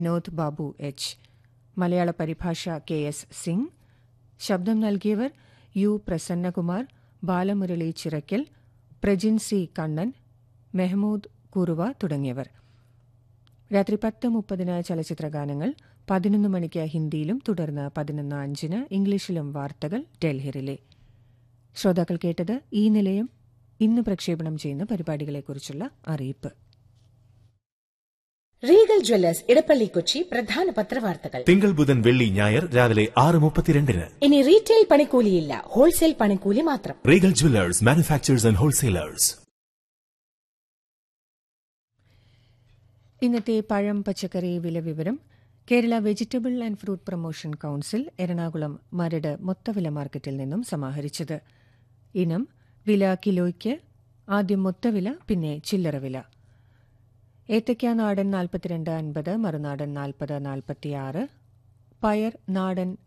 Vinod Babu H മലയാള പരിഭാഷ K S Singh ശബ്ദം നൽകിയവർ യു പ്രസന്നകുമാർ ബാലമുരളി ചിറക്കൽ പ്രജിൻ സി കണ്ണൻ മെഹ്മൂദ് കുറുവ തുടങ്ങിയവർ രാത്രി പത്ത് മുപ്പതിന് ചലച്ചിത്രഗാനങ്ങൾ പതിനൊന്ന് മണിക്ക് ഹിന്ദിയിലും തുടർന്ന് പതിനൊന്ന് അഞ്ചിന് ഇംഗ്ലീഷിലും വാർത്തകൾ ഡൽഹിറിലെ ശ്രോതാക്കൾ കേട്ടത് ഈ നിലയം ഇന്ന് പ്രക്ഷേപണം ചെയ്യുന്ന പരിപാടികളെക്കുറിച്ചുള്ള അറിയിപ്പ് റീഗൽ ജ്വല്ലേഴ്സ് ഇടപ്പള്ളി കൊച്ചി പ്രധാന പത്രവാർത്തകൾ തിങ്കൾ ബുധൻ വെള്ളി ഞായർ രാവിലെ ആറ് മുപ്പത്തിരണ്ടിന് ഇനി റീറ്റെയിൽ പണിക്കൂലിയില്ല ഹോൾസെയിൽ പണിക്കൂലി മാത്രം Regal jewellers manufacturers and wholesalers ഇന്നത്തെ പഴം പച്ചക്കറി വില വിവരം Kerala vegetable and fruit promotion council Ernakulam Maradu മൊത്തവില മാർക്കറ്റിൽ നിന്നും സമാഹരിച്ചത് ഇനം വില കിലോയ്ക്ക് ആദ്യം മൊത്തവില പിന്നെ ചില്ലറ വില ഏത്തയ്ക്ക നാടൻ നാൽപ്പത്തിരണ്ട് അൻപത് മറുനാടൻ നാൽപ്പത് നാൽപ്പത്തിയാറ് പയർ നാടൻ